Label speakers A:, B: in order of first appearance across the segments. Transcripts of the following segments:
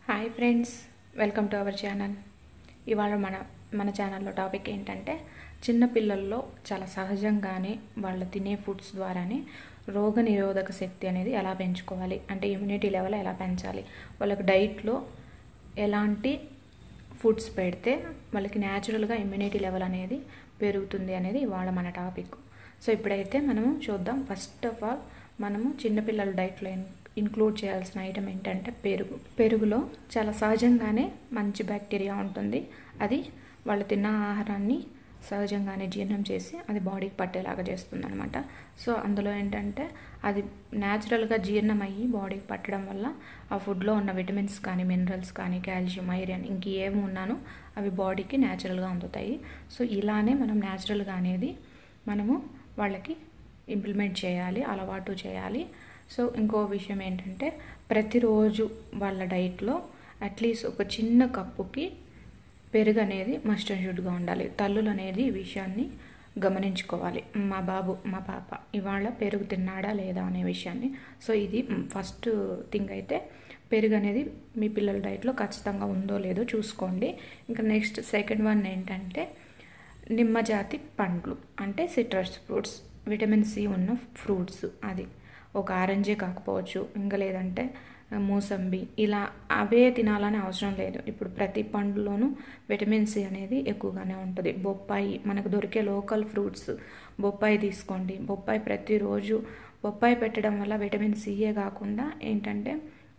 A: hi friends welcome to our channel ఇవాళ మన మన ఛానల్లో టాపిక్ ఏంటంటే చిన్న పిల్లల్లో చాలా సహజంగానే వాళ్ళు తినే ఫుడ్స్ ద్వారానే రోగ నిరోధక శక్తి అనేది ఎలా పెంచుకోవాలి అంటే ఇమ్యూనిటీ లెవెల్ ఎలా పెంచాలి వాళ్ళకి డైట్లో ఎలాంటి ఫుడ్స్ పెడితే వాళ్ళకి న్యాచురల్గా ఇమ్యూనిటీ లెవెల్ అనేది పెరుగుతుంది అనేది ఇవాళ మన టాపిక్ సో ఇప్పుడైతే మనము చూద్దాం ఫస్ట్ ఆఫ్ ఆల్ మనము చిన్నపిల్లల డైట్లో ఇంక్లూడ్ చేయాల్సిన ఐటమ్ ఏంటంటే పెరుగు పెరుగులో చాలా సహజంగానే మంచి బ్యాక్టీరియా ఉంటుంది అది వాళ్ళు తిన్న ఆహారాన్ని సహజంగానే జీర్ణం చేసి అది బాడీకి పట్టేలాగా చేస్తుంది అనమాట సో అందులో ఏంటంటే అది న్యాచురల్గా జీర్ణం అయ్యి బాడీకి పట్టడం వల్ల ఆ ఫుడ్లో ఉన్న విటమిన్స్ కానీ మినరల్స్ కానీ కాల్షియం ఐరన్ ఇంక ఏమి ఉన్నానో అవి బాడీకి న్యాచురల్గా అందుతాయి సో ఇలానే మనం న్యాచురల్గా అనేది మనము వాళ్ళకి ఇంప్లిమెంట్ చేయాలి అలవాటు చేయాలి సో ఇంకో విషయం ఏంటంటే ప్రతిరోజు వాళ్ళ డైట్లో అట్లీస్ట్ ఒక చిన్న కప్పుకి పెరుగు అనేది మస్ట్ అండ్ షుడ్గా ఉండాలి తల్లులు అనేది ఈ విషయాన్ని గమనించుకోవాలి మా బాబు మా పాప ఇవాళ పెరుగు తిన్నాడా లేదా అనే విషయాన్ని సో ఇది ఫస్ట్ థింగ్ అయితే పెరుగు అనేది మీ పిల్లల డైట్లో ఖచ్చితంగా ఉందో లేదో చూసుకోండి ఇంకా నెక్స్ట్ సెకండ్ వన్ ఏంటంటే నిమ్మజాతి పండ్లు అంటే సిట్రస్ ఫ్రూట్స్ విటమిన్ సి ఉన్న ఫ్రూట్స్ అది ఒక ఆరెంజే కాకపోవచ్చు ఇంకా లేదంటే మూసంబి ఇలా అవే తినాలని అవసరం లేదు ఇప్పుడు ప్రతి పండులోనూ విటమిన్ సి అనేది ఎక్కువగానే ఉంటుంది బొప్పాయి మనకు దొరికే లోకల్ ఫ్రూట్స్ బొప్పాయి తీసుకోండి బొప్పాయి ప్రతిరోజు బొప్పాయి పెట్టడం వల్ల విటమిన్ సియే కాకుండా ఏంటంటే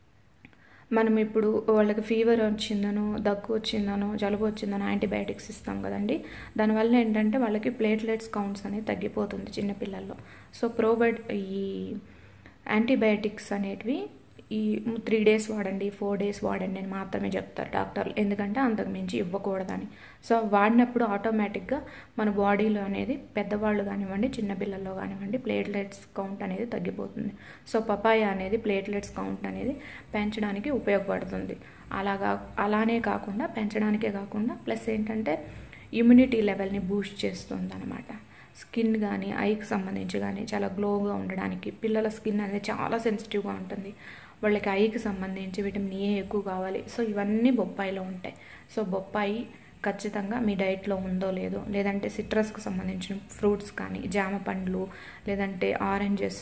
A: మనం ఇప్పుడు వాళ్ళకి ఫీవర్ వచ్చిందనో దగ్గు వచ్చిందనో జలుబు వచ్చిందనో యాంటీబయాటిక్స్ ఇస్తాం కదండి దానివల్ల ఏంటంటే వాళ్ళకి ప్లేట్లెట్స్ కౌంట్స్ అనేది తగ్గిపోతుంది చిన్నపిల్లల్లో సో ప్రోబైడ్ ఈ యాంటీబయాటిక్స్ అనేటివి ఈ త్రీ డేస్ వాడండి ఫోర్ డేస్ వాడండి అని మాత్రమే చెప్తారు డాక్టర్లు ఎందుకంటే అంతకు మించి ఇవ్వకూడదని సో వాడినప్పుడు ఆటోమేటిక్గా మన బాడీలో అనేది పెద్దవాళ్ళు కానివ్వండి చిన్నపిల్లల్లో కానివ్వండి ప్లేట్లెట్స్ కౌంట్ అనేది తగ్గిపోతుంది సో పపాయ అనేది ప్లేట్లెట్స్ కౌంట్ అనేది పెంచడానికి ఉపయోగపడుతుంది అలాగా అలానే కాకుండా పెంచడానికే కాకుండా ప్లస్ ఏంటంటే ఇమ్యూనిటీ లెవెల్ని బూస్ట్ చేస్తుంది అనమాట స్కిన్ కానీ ఐకి సంబంధించి కానీ చాలా గ్లోగా ఉండడానికి పిల్లల స్కిన్ అనేది చాలా సెన్సిటివ్గా ఉంటుంది వాళ్ళకి ఐకి సంబంధించి విటమిన్ ఏ ఎక్కువ కావాలి సో ఇవన్నీ బొప్పాయిలో ఉంటాయి సో బొప్పాయి ఖచ్చితంగా మీ డైట్లో ఉందో లేదో లేదంటే సిట్రస్కి సంబంధించిన ఫ్రూట్స్ కానీ జామ పండ్లు లేదంటే ఆరెంజెస్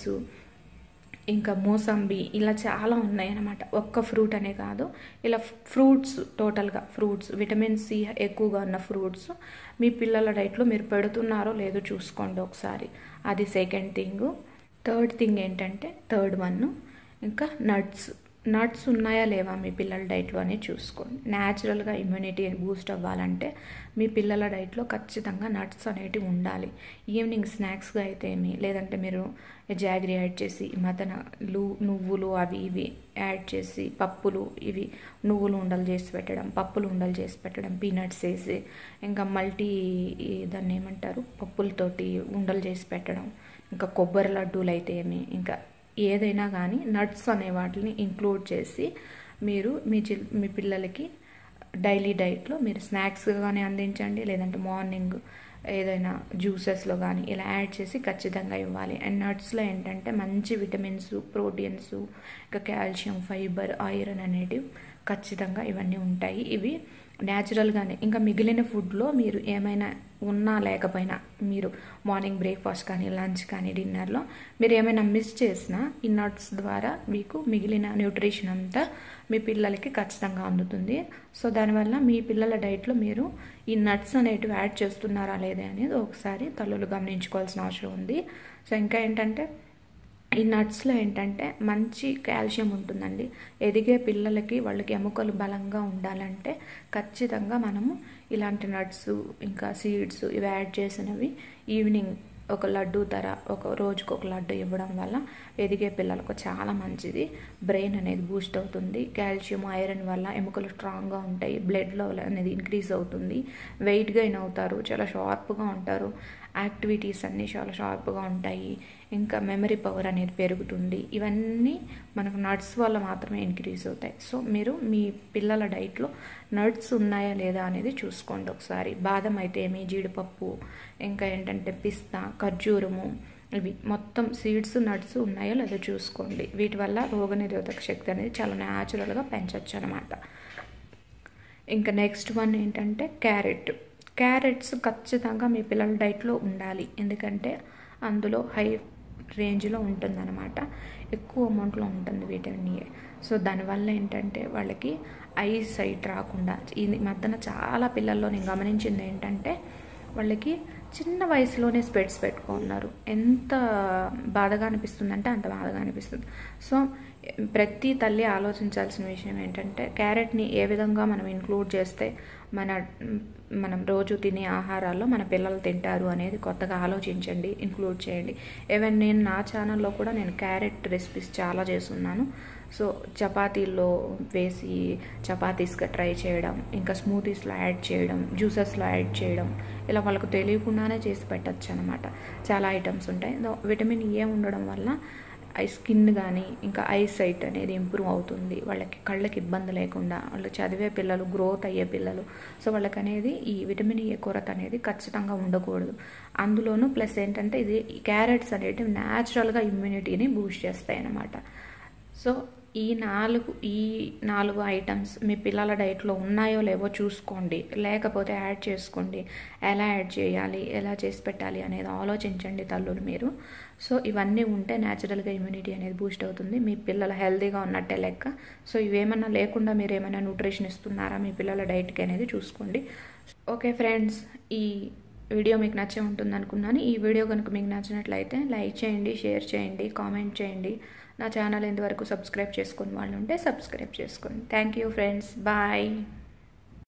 A: ఇంకా మోసంబి ఇలా చాలా ఉన్నాయి అన్నమాట ఒక్క ఫ్రూట్ అనే కాదు ఇలా ఫ్రూట్స్ టోటల్గా ఫ్రూట్స్ విటమిన్ సి ఎక్కువగా ఉన్న ఫ్రూట్స్ మీ పిల్లల డైట్లో మీరు పెడుతున్నారో లేదో చూసుకోండి ఒకసారి అది సెకండ్ థింగ్ థర్డ్ థింగ్ ఏంటంటే థర్డ్ వన్ ఇంకా నట్స్ నట్స్ ఉన్నాయా లేవా మీ పిల్లల డైట్లో అని చూసుకోండి న్యాచురల్గా ఇమ్యూనిటీ బూస్ట్ అవ్వాలంటే మీ పిల్లల డైట్లో ఖచ్చితంగా నట్స్ అనేటివి ఉండాలి ఈవినింగ్ స్నాక్స్గా అయితే ఏమి లేదంటే మీరు జాగ్రీ యాడ్ చేసి మతన లు నువ్వులు అవి ఇవి యాడ్ చేసి పప్పులు ఇవి నువ్వులు ఉండలు చేసి పెట్టడం పప్పులు ఉండలు చేసి పెట్టడం పీనట్స్ వేసి ఇంకా మల్టీ దాన్ని ఏమంటారు పప్పులతోటి ఉండలు చేసి పెట్టడం ఇంకా కొబ్బరి లడ్డూలు అయితే ఏమి ఇంకా ఏదైనా కానీ నట్స్ అనే వాటిని ఇంక్లూడ్ చేసి మీరు మీ చి మీ పిల్లలకి డైలీ డైట్లో మీరు స్నాక్స్ కానీ అందించండి లేదంటే మార్నింగ్ ఏదైనా జ్యూసెస్లో కానీ ఇలా యాడ్ చేసి ఖచ్చితంగా ఇవ్వాలి అండ్ నట్స్లో ఏంటంటే మంచి విటమిన్స్ ప్రోటీన్స్ ఇంకా కాల్షియం ఫైబర్ ఐరన్ అనేటివి ఖచ్చితంగా ఇవన్నీ ఉంటాయి ఇవి న్యాచురల్గానే ఇంకా మిగిలిన ఫుడ్లో మీరు ఏమైనా ఉన్నా లేకపోయినా మీరు మార్నింగ్ బ్రేక్ఫాస్ట్ కానీ లంచ్ కానీ డిన్నర్లో మీరు ఏమైనా మిస్ చేసినా ఈ నట్స్ ద్వారా మీకు మిగిలిన న్యూట్రిషన్ అంతా మీ పిల్లలకి ఖచ్చితంగా అందుతుంది సో దానివల్ల మీ పిల్లల డైట్లో మీరు ఈ నట్స్ అనేటివి యాడ్ చేస్తున్నారా లేదా అనేది ఒకసారి తల్లులు గమనించుకోవాల్సిన అవసరం ఉంది సో ఇంకా ఏంటంటే ఈ నట్స్లో ఏంటంటే మంచి కాల్షియం ఉంటుందండి ఎదిగే పిల్లలకి వాళ్ళకి ఎముకలు బలంగా ఉండాలంటే ఖచ్చితంగా మనము ఇలాంటి నట్స్ ఇంకా సీడ్స్ ఇవి యాడ్ చేసినవి ఈవినింగ్ ఒక లడ్డు ధర ఒక రోజుకు ఒక లడ్డు ఇవ్వడం వల్ల ఎదిగే పిల్లలకు చాలా మంచిది బ్రెయిన్ అనేది బూస్ట్ అవుతుంది కాల్షియం ఐరన్ వల్ల ఎముకలు స్ట్రాంగ్గా ఉంటాయి బ్లడ్ లెవెల్ అనేది ఇంక్రీజ్ అవుతుంది వెయిట్ గెయిన్ అవుతారు చాలా షార్ప్గా ఉంటారు యాక్టివిటీస్ అన్నీ చాలా షార్ప్గా ఉంటాయి ఇంకా మెమరీ పవర్ అనేది పెరుగుతుంది ఇవన్నీ మనకు నట్స్ వల్ల మాత్రమే ఇంక్రీజ్ అవుతాయి సో మీరు మీ పిల్లల డైట్లో నట్స్ ఉన్నాయా లేదా అనేది చూసుకోండి ఒకసారి బాదం అయితే ఏమి జీడిపప్పు ఇంకా ఏంటంటే పిస్తా ఖర్జూరము ఇవి మొత్తం సీడ్స్ నట్స్ ఉన్నాయో లేదో చూసుకోండి వీటి వల్ల రోగనిరోధక శక్తి అనేది చాలా న్యాచురల్గా పెంచవచ్చు అనమాట ఇంకా నెక్స్ట్ వన్ ఏంటంటే క్యారెట్ క్యారెట్స్ ఖచ్చితంగా మీ పిల్లల డైట్లో ఉండాలి ఎందుకంటే అందులో హై రేంజ్లో ఉంటుందన్నమాట ఎక్కువ అమౌంట్లో ఉంటుంది విటమిన్ ఏ సో దానివల్ల ఏంటంటే వాళ్ళకి ఐ సైట్ రాకుండా ఈ మధ్యన చాలా పిల్లల్లో నేను గమనించింది ఏంటంటే వాళ్ళకి చిన్న వయసులోనే స్పెట్స్ పెట్టుకున్నారు ఎంత బాధగా అనిపిస్తుందంటే అంత బాధగా అనిపిస్తుంది సో ప్రతి తల్లి ఆలోచించాల్సిన విషయం ఏంటంటే క్యారెట్ని ఏ విధంగా మనం ఇంక్లూడ్ చేస్తే మన మనం రోజు తినే ఆహారాల్లో మన పిల్లలు తింటారు అనేది కొత్తగా ఆలోచించండి ఇంక్లూడ్ చేయండి ఈవెన్ నేను నా ఛానల్లో కూడా నేను క్యారెట్ రెసిపీస్ చాలా చేస్తున్నాను సో చపాతీల్లో వేసి చపాతీస్గా ట్రై చేయడం ఇంకా స్మూతీస్లో యాడ్ చేయడం జ్యూసెస్లో యాడ్ చేయడం ఇలా వాళ్ళకు తెలియకుండానే చేసి పెట్టచ్చు అనమాట చాలా ఐటమ్స్ ఉంటాయి విటమిన్ ఏ ఉండడం వల్ల ఐ స్కిన్ కానీ ఇంకా ఐ సైట్ అనేది ఇంప్రూవ్ అవుతుంది వాళ్ళకి కళ్ళకి ఇబ్బంది లేకుండా వాళ్ళు చదివే పిల్లలు గ్రోత్ అయ్యే పిల్లలు సో వాళ్ళకి అనేది ఈ విటమిన్ ఏ కొరత అనేది ఖచ్చితంగా ఉండకూడదు అందులోనూ ప్లస్ ఏంటంటే ఇది క్యారెట్స్ అనేటివి న్యాచురల్గా ఇమ్యూనిటీని బూస్ట్ చేస్తాయి అన్నమాట సో ఈ నాలుగు ఈ నాలుగు ఐటమ్స్ మీ పిల్లల డైట్లో ఉన్నాయో లేవో చూసుకోండి లేకపోతే యాడ్ చేసుకోండి ఎలా యాడ్ చేయాలి ఎలా చేసి పెట్టాలి అనేది ఆలోచించండి తల్లులు మీరు సో ఇవన్నీ ఉంటే న్యాచురల్గా ఇమ్యూనిటీ అనేది బూస్ట్ అవుతుంది మీ పిల్లలు హెల్తీగా ఉన్నట్టే లెక్క సో ఇవేమన్నా లేకుండా మీరు ఏమైనా న్యూట్రిషన్ ఇస్తున్నారా మీ పిల్లల డైట్కి అనేది చూసుకోండి ఓకే ఫ్రెండ్స్ ఈ వీడియో మీకు నచ్చే ఉంటుంది అనుకున్నాను ఈ వీడియో కనుక మీకు నచ్చినట్లయితే లైక్ చేయండి షేర్ చేయండి కామెంట్ చేయండి నా ఛానల్ ఇంతవరకు సబ్స్క్రైబ్ చేసుకుని వాళ్ళు ఉంటే సబ్స్క్రైబ్ చేసుకోండి థ్యాంక్ యూ ఫ్రెండ్స్ బాయ్